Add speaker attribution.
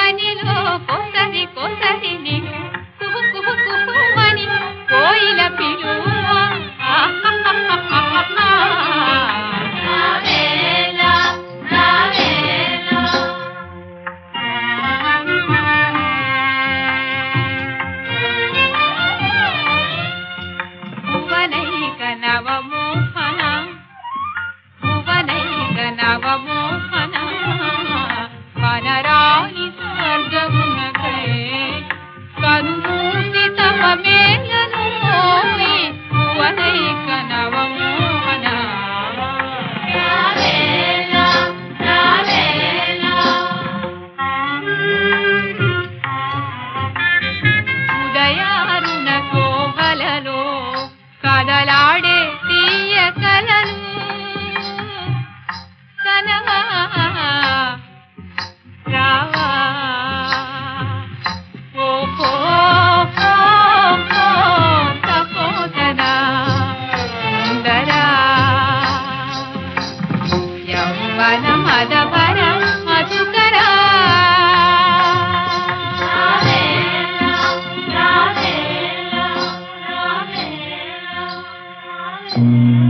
Speaker 1: వనిలో కొసరి కొసరిని కుహు కుహు కుహుమని కోయిల పిలువ భువనైక నవమోహన భువనైక నవమోహన వనరాణి స్వర్గమునకై కనుమూసి తమ మేలను మోయి భువనైక నవమోహన ఉదయారుణ శోభలలో కదలాడే తీయ కలలు కనవా రావా ఓహో తపోతనా సుందరా యౌవన మదవర మధుకరా
Speaker 2: Thank you.